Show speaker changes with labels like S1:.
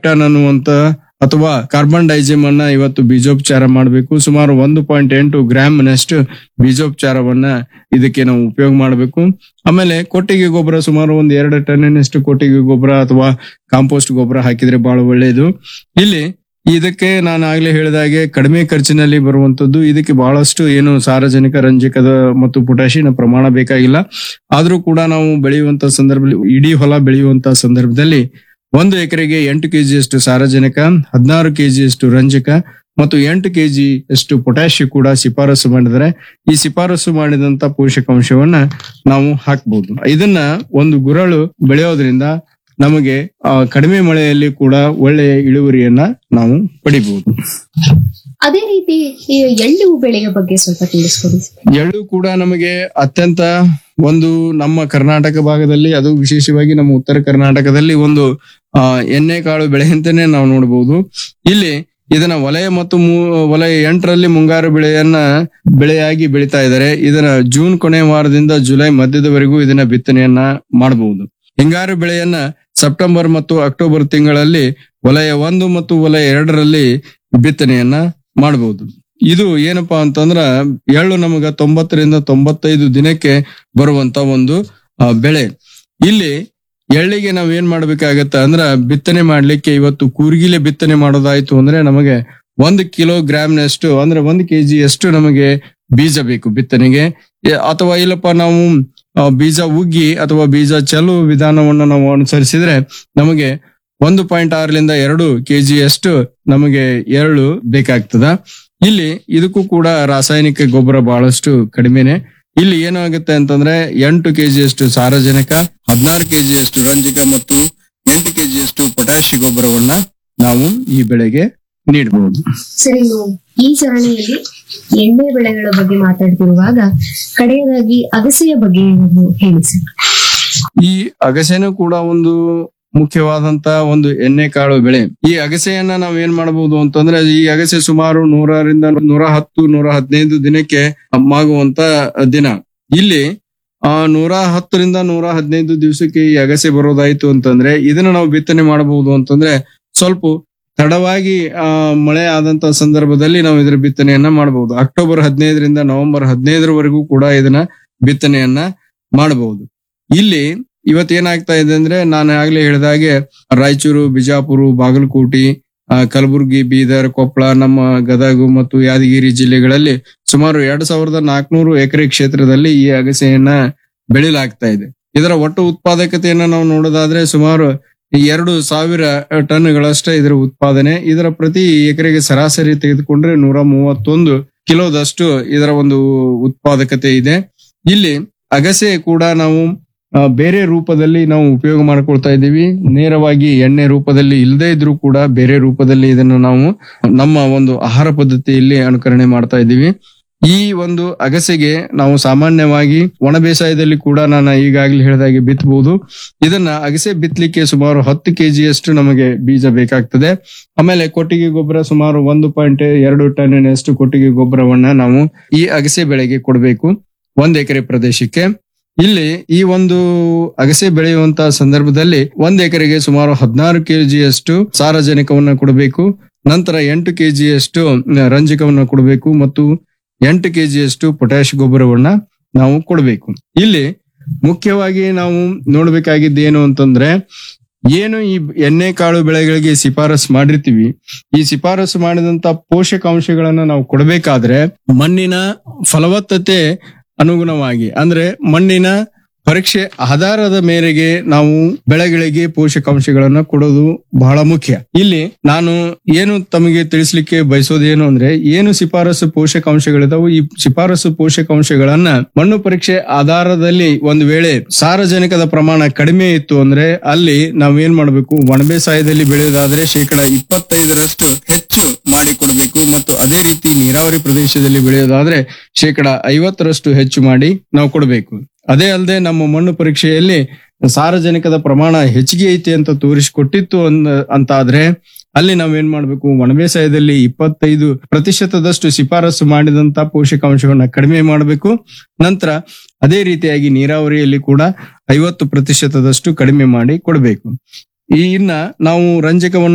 S1: ton ಅನ್ನುವಂತ ಅಥವಾ carbon ಡೈಜಿಮ್ ಅನ್ನ ಇವತ್ತು ಬೀಜೋಪಚಾರ ಮಾಡಬೇಕು ಸುಮಾರು ಒಂದು ಪಾಯಿಂಟ್ ಎಂಟು ಗ್ರಾಮ್ನಷ್ಟು ಬೀಜೋಪಚಾರವನ್ನ ಇದಕ್ಕೆ ನಾವು ಉಪಯೋಗ ಮಾಡಬೇಕು ಆಮೇಲೆ ಕೊಟ್ಟಿಗೆ ಗೊಬ್ಬರ ಸುಮಾರು ಒಂದು ಎರಡು ಟನ್ನಿನಷ್ಟು ಕೊಟ್ಟಿಗೆ ಗೊಬ್ಬರ ಅಥವಾ ಕಾಂಪೋಸ್ಟ್ ಗೊಬ್ಬರ ಹಾಕಿದ್ರೆ ಬಹಳ ಒಳ್ಳೆಯದು ಇಲ್ಲಿ ಇದಕ್ಕೆ ನಾನು ಆಗ್ಲೇ ಹೇಳಿದಾಗೆ ಕಡಿಮೆ ಖರ್ಚಿನಲ್ಲಿ ಬರುವಂತದ್ದು ಇದಕ್ಕೆ ಬಹಳಷ್ಟು ಏನು ಸಾರಜನಕ ರಂಜಕದ ಮತ್ತು ಪೊಟ್ಯಾಷಿಯಂ ಪ್ರಮಾಣ ಬೇಕಾಗಿಲ್ಲ ಆದ್ರೂ ಕೂಡ ನಾವು ಬೆಳೆಯುವಂತ ಸಂದರ್ಭದಲ್ಲಿ ಇಡೀ ಹೊಲ ಬೆಳೆಯುವಂತ ಸಂದರ್ಭದಲ್ಲಿ ಒಂದು ಎಕರೆಗೆ ಎಂಟು ಕೆಜಿಯಷ್ಟು ಸಾರಜನಕ ಹದಿನಾರು ಕೆಜಿಯಷ್ಟು ರಂಜಕ ಮತ್ತು ಎಂಟು ಕೆಜಿ ಅಷ್ಟು ಪೊಟ್ಯಾಷಿಯಂ ಕೂಡ ಶಿಫಾರಸು ಮಾಡಿದರೆ ಈ ಶಿಫಾರಸು ಮಾಡಿದಂತ ಪೋಷಕಾಂಶವನ್ನ ನಾವು ಹಾಕ್ಬಹುದು ಇದನ್ನ ಒಂದು ಗುರಳು ಬೆಳೆಯೋದ್ರಿಂದ ನಮಗೆ ಆ, ಕಡಿಮೆ ಮಳೆಯಲ್ಲಿ ಕೂಡ ಒಳ್ಳೆಯ ಇಳುವರಿಯನ್ನ ನಾವು ಪಡಿಬಹುದು
S2: ಅದೇ ರೀತಿ ಈ ಎಳ್ಳು ಬೆಳೆಯ ಬಗ್ಗೆ ಸ್ವಲ್ಪ ತಿಳಿಸ್ಕೊಡಿ
S1: ಎಳ್ಳು ಕೂಡ ನಮಗೆ ಅತ್ಯಂತ ಒಂದು ನಮ್ಮ ಕರ್ನಾಟಕ ಭಾಗದಲ್ಲಿ ಅದು ವಿಶೇಷವಾಗಿ ನಮ್ಮ ಉತ್ತರ ಕರ್ನಾಟಕದಲ್ಲಿ ಒಂದು ಆ ಎಣ್ಣೆ ಕಾಳು ಬೆಳೆ ಅಂತಾನೆ ನಾವು ನೋಡಬಹುದು ಇಲ್ಲಿ ಇದನ್ನ ವಲಯ ಮತ್ತು ಮೂ- ವಲಯ ಎಂಟರಲ್ಲಿ ಮುಂಗಾರು ಬೆಳೆಯನ್ನ ಬೆಳೆಯಾಗಿ ಬೆಳಿತಾ ಇದ್ದಾರೆ ಇದನ್ನ ಜೂನ್ ಕೊನೆ ವಾರದಿಂದ ಜುಲೈ ಮಧ್ಯದವರೆಗೂ ಇದನ್ನ ಬಿತ್ತನೆಯನ್ನ ಮಾಡಬಹುದು ಹಿಂಗಾರು ಬೆಳೆಯನ್ನ ಸೆಪ್ಟೆಂಬರ್ ಮತ್ತು ಅಕ್ಟೋಬರ್ ತಿಂಗಳಲ್ಲಿ ವಲಯ ಒಂದು ಮತ್ತು ವಲಯ ಎರಡರಲ್ಲಿ ಬಿತ್ತನೆಯನ್ನ ಮಾಡಬಹುದು ಇದು ಏನಪ್ಪಾ ಅಂತಂದ್ರ ಎಳ್ಳು ನಮಗ ತೊಂಬತ್ತರಿಂದ ತೊಂಬತ್ತೈದು ದಿನಕ್ಕೆ ಬರುವಂತ ಒಂದು ಆ, ಬೆಳೆ ಇಲ್ಲಿ ಎಳ್ಳಿಗೆ ನಾವ್ ಏನ್ ಮಾಡ್ಬೇಕಾಗತ್ತ ಅಂದ್ರ ಬಿತ್ತನೆ ಮಾಡ್ಲಿಕ್ಕೆ ಇವತ್ತು ಕೂರ್ಗಿಲೆ ಬಿತ್ತನೆ ಮಾಡೋದಾಯ್ತು ಅಂದ್ರೆ ನಮಗೆ ಒಂದು ಕಿಲೋ ಗ್ರಾಮ್ನಷ್ಟು ಅಂದ್ರೆ ಒಂದು ಕೆಜಿ ಅಷ್ಟು ನಮಗೆ ಬೀಜ ಬೇಕು ಬಿತ್ತನೆಗೆ ಎ- ಅಥವಾ ಇಲ್ಲಪ್ಪ ನಾವು ಆ, ಬೀಜ ಉಗ್ಗಿ ಅಥವಾ ಬೀಜ ಚೆಲು ವಿಧಾನವನ್ನ ನಾವು ಅನುಸರಿಸಿದ್ರೆ ನಮಗೆ ಒಂದು ಪಾಯಿಂಟ್ ಆರರಿಂದ ಎರಡು ಕೆಜಿ ಅಷ್ಟು ನಮಗೆ ಎಳ್ಳು ಬೇಕಾಗ್ತದ ಇಲ್ಲಿ ಇದಕ್ಕೂ ಕೂಡ ರಾಸಾಯನಿಕ ಗೊಬ್ಬರ ಬಹಳಷ್ಟು ಕಡಿಮೆನೆ ಇಲ್ಲಿ ಏನಾಗುತ್ತೆ ಅಂತಂದ್ರೆ ಎಂಟು ಕೆಜಿಯಷ್ಟು ಸಾರಜನಕ ಹದಿನಾರು ಕೆಜಿಯಷ್ಟು ರಂಜಕ ಮತ್ತು ಎಂಟು ಕೆಜಿಯಷ್ಟು ಪೊಟ್ಯಾಷಿ ಗೊಬ್ಬರವನ್ನ ನಾವು ಈ ಬೆಳೆಗೆ ನೀಡಬಹುದು
S2: ಸರಿ ಇನ್ನು ಈ ಸರಣಿಯಲ್ಲಿ ಎಣ್ಣೆ ಬೆಳೆಗಳ ಬಗ್ಗೆ ಮಾತಾಡ್ತಿರುವಾಗ ಕಡೆಯದಾಗಿ ಅಗಸೆಯ ಬಗ್ಗೆ ಒಂದು ಹೇಳಿ ಸರ್
S1: ಈ ಅಗಸೆನೂ ಕೂಡ ಒಂದು ಮುಖ್ಯವಾದಂತ ಒಂದು ಎಣ್ಣೆ ಕಾಳು ಬೆಳೆ ಈ ಅಗಸೆಯನ್ನ ನಾವ್ ಏನ್ ಮಾಡಬಹುದು ಅಂತಂದ್ರೆ ಈ ಅಗಸೆ ಸುಮಾರು ನೂರರಿಂದ ನೂರ ಹತ್ತು ನೂರ ಹದಿನೈದು ದಿನಕ್ಕೆ ಮಾಗುವಂತ ದಿನ ಇಲ್ಲಿ ಆ ನೂರ ಹತ್ತರಿಂದ ನೂರ ಹದಿನೈದು ದಿವಸಕ್ಕೆ ಈ ಅಗಸೆ ಬರೋದಾಯ್ತು ಅಂತಂದ್ರೆ ಇದನ್ನ ನಾವು ಬಿತ್ತನೆ ಮಾಡಬಹುದು ಅಂತಂದ್ರೆ ಸ್ವಲ್ಪ ತಡವಾಗಿ ಆ ಮಳೆ ಆದಂತ ಸಂದರ್ಭದಲ್ಲಿ ನಾವು ಇದರ ಬಿತ್ತನೆಯನ್ನ ಮಾಡಬಹುದು ಅಕ್ಟೋಬರ್ ಹದಿನೈದರಿಂದ ನವೆಂಬರ್ ಹದಿನೈದರವರೆಗೂ ಕೂಡ ಇದನ್ನ ಬಿತ್ತನೆಯನ್ನ ಮಾಡಬಹುದು ಇಲ್ಲಿ ಇವತ್ತೇನಾಗ್ತಾ ಇದೆ ಅಂದ್ರೆ ನಾನು ಆಗ್ಲೇ ಹೇಳಿದಾಗೆ ರಾಯಚೂರು ಬಿಜಾಪುರ ಬಾಗಲಕೋಟೆ ಆ, ಕಲಬುರಗಿ ಬೀದರ್ ಕೊಪ್ಪಳ ನಮ್ಮ ಗದಗ ಮತ್ತು ಯಾದಗಿರಿ ಜಿಲ್ಲೆಗಳಲ್ಲಿ ಸುಮಾರು ಎರಡ್ ಸಾವಿರದ ನಾಲ್ಕನೂರು ಎಕರೆ ಕ್ಷೇತ್ರದಲ್ಲಿ ಈ ಅಗಸೆಯನ್ನ ಬೆಳಿಲಾಗ್ತಾ ಇದೆ ಇದರ ಒಟ್ಟು ಉತ್ಪಾದಕತೆಯನ್ನ ನಾವು ನೋಡೋದಾದ್ರೆ ಸುಮಾರು ಎರಡು ಸಾವಿರ ಟನ್ಗಳಷ್ಟೇ ಇದರ ಉತ್ಪಾದನೆ ಇದರ ಪ್ರತಿ ಎಕರೆಗೆ ಸರಾಸರಿ ತೆಗೆದುಕೊಂಡ್ರೆ ನೂರ ಮೂವತ್ತೊಂದು ಕಿಲೋದಷ್ಟು ಇದರ ಒಂದು ಉತ್ಪಾದಕತೆ ಇದೆ ಇಲ್ಲಿ ಅಗಸೆ ಕೂಡ ನಾವು ಆ, ಬೇರೆ ರೂಪದಲ್ಲಿ ನಾವು ಉಪಯೋಗ ಮಾಡ್ಕೊಳ್ತಾ ಇದ್ದೀವಿ ನೇರವಾಗಿ ಎಣ್ಣೆ ರೂಪದಲ್ಲಿ ಇಲ್ಲದೆ ಇದ್ರೂ ಕೂಡ ಬೇರೆ ರೂಪದಲ್ಲಿ ಇದನ್ನು ನಾವು ನಮ್ಮ ಒಂದು ಆಹಾರ ಪದ್ಧತಿಯಲ್ಲಿ ಅನುಕರಣೆ ಮಾಡ್ತಾ ಇದ್ದೀವಿ ಈ ಒಂದು ಅಗಸೆಗೆ ನಾವು ಸಾಮಾನ್ಯವಾಗಿ ಒಣ ಬೇಸಾಯದಲ್ಲಿ ಕೂಡ ನಾನು ಈಗಾಗಲೇ ಹೇಳಿದಾಗೆ ಬಿತ್ತಬಹುದು ಇದನ್ನ ಅಗಸೆ ಬಿತ್ತಲಿಕ್ಕೆ ಸುಮಾರು ಹತ್ತು ಕೆಜಿಯಷ್ಟು ನಮಗೆ ಬೀಜ ಬೇಕಾಗ್ತದೆ ಆಮೇಲೆ ಕೊಟ್ಟಿಗೆ ಗೊಬ್ಬರ ಸುಮಾರು ಒಂದು ಪಾಯಿಂಟ್ ಎರಡು ಟನ್ನಿನಷ್ಟು ಕೊಟ್ಟಿಗೆ ಗೊಬ್ಬರವನ್ನ ನಾವು ಈ ಅಗಸೆ ಬೆಳೆಗೆ ಕೊಡಬೇಕು ಒಂದ್ ಎಕರೆ ಪ್ರದೇಶಕ್ಕೆ ಇಲ್ಲಿ ಈ ಒಂದು ಅಗಸೆ ಬೆಳೆಯುವಂತ ಸಂದರ್ಭದಲ್ಲಿ ಒಂದ್ ಎಕರೆಗೆ ಸುಮಾರು ಹದಿನಾರು ಕೆಜಿಯಷ್ಟು ಸಾರಜನಕವನ್ನ ಕೊಡಬೇಕು ನಂತರ ಎಂಟು ಕೆಜಿಯಷ್ಟು ರಂಜಕವನ್ನ ಕೊಡಬೇಕು ಮತ್ತು ಎಂಟು ಕೆಜಿಯಷ್ಟು ಪೊಟ್ಯಾಶ್ ಗೊಬ್ಬರವನ್ನ ನಾವು ಕೊಡಬೇಕು ಇಲ್ಲಿ ಮುಖ್ಯವಾಗಿ ನಾವು ನೋಡ್ಬೇಕಾಗಿದ್ದು ಏನು ಅಂತಂದ್ರೆ ಏನು ಈ ಎಣ್ಣೆ ಕಾಳು ಬೆಳೆಗಳಿಗೆ ಶಿಫಾರಸ್ ಮಾಡಿರ್ತೀವಿ ಈ ಶಿಫಾರಸು ಮಾಡಿದಂತ ಪೋಷಕಾಂಶಗಳನ್ನ ನಾವು ಕೊಡಬೇಕಾದ್ರೆ ಮಣ್ಣಿನ ಫಲವತ್ತತೆ ಅನುಗುಣವಾಗಿ ಅಂದ್ರೆ ಮಣ್ಣಿನ ಪರೀಕ್ಷೆ ಆಧಾರದ ಮೇರೆಗೆ ನಾವು ಬೆಳೆಗಳಿಗೆ ಪೋಷಕಾಂಶಗಳನ್ನ ಕೊಡೋದು ಬಹಳ ಮುಖ್ಯ ಇಲ್ಲಿ ನಾನು ಏನು ತಮಗೆ ತಿಳಿಸ್ಲಿಕ್ಕೆ ಬಯಸೋದೇನು ಅಂದ್ರೆ ಏನು ಶಿಫಾರಸು ಪೋಷಕಾಂಶಗಳಿದಾವು ಈ ಶಿಫಾರಸು ಪೋಷಕಾಂಶಗಳನ್ನ ಮಣ್ಣು ಪರೀಕ್ಷೆ ಆಧಾರದಲ್ಲಿ ಒಂದು ವೇಳೆ ಸಾರಜನಕದ ಪ್ರಮಾಣ ಕಡಿಮೆ ಇತ್ತು ಅಂದ್ರೆ ಅಲ್ಲಿ ನಾವ್ ಏನ್ ಮಾಡ್ಬೇಕು ಒಣಬೇಸಾಯದಲ್ಲಿ ಬೆಳೆಯೋದಾದ್ರೆ ಶೇಕಡ ಇಪ್ಪತ್ತೈದರಷ್ಟು ಹೆಚ್ಚು ಮಾಡಿ ಕೊಡಬೇಕು ಮತ್ತು ಅದೇ ರೀತಿ ನೀರಾವರಿ ಪ್ರದೇಶದಲ್ಲಿ ಬೆಳೆಯೋದಾದ್ರೆ ಶೇಕಡ ಐವತ್ತರಷ್ಟು ಹೆಚ್ಚು ಮಾಡಿ ನಾವು ಕೊಡಬೇಕು ಅದೇ ಅಲ್ಲದೆ ನಮ್ಮ ಮಣ್ಣು ಪರೀಕ್ಷೆಯಲ್ಲಿ ಸಾರಜನಕದ ಪ್ರಮಾಣ ಹೆಚ್ಚಿಗೆ ಐತಿ ಅಂತ ತೋರಿಸಿಕೊಟ್ಟಿತ್ತು ಅಂದ ಅಂತಾದ್ರೆ ಅಲ್ಲಿ ನಾವೇನ್ ಮಾಡ್ಬೇಕು ಒಣಬೇಸಾಯದಲ್ಲಿ ಇಪ್ಪತ್ತೈದು ಪ್ರತಿಶತದಷ್ಟು ಶಿಫಾರಸು ಮಾಡಿದಂತ ಪೋಷಕಾಂಶವನ್ನ ಕಡಿಮೆ ಮಾಡಬೇಕು ನಂತರ ಅದೇ ರೀತಿಯಾಗಿ ನೀರಾವರಿಯಲ್ಲಿ ಕೂಡ ಐವತ್ತು ಪ್ರತಿಶತದಷ್ಟು ಕಡಿಮೆ ಮಾಡಿ ಕೊಡಬೇಕು ಈ ಇನ್ನ ನಾವು ರಂಜಕವನ್ನ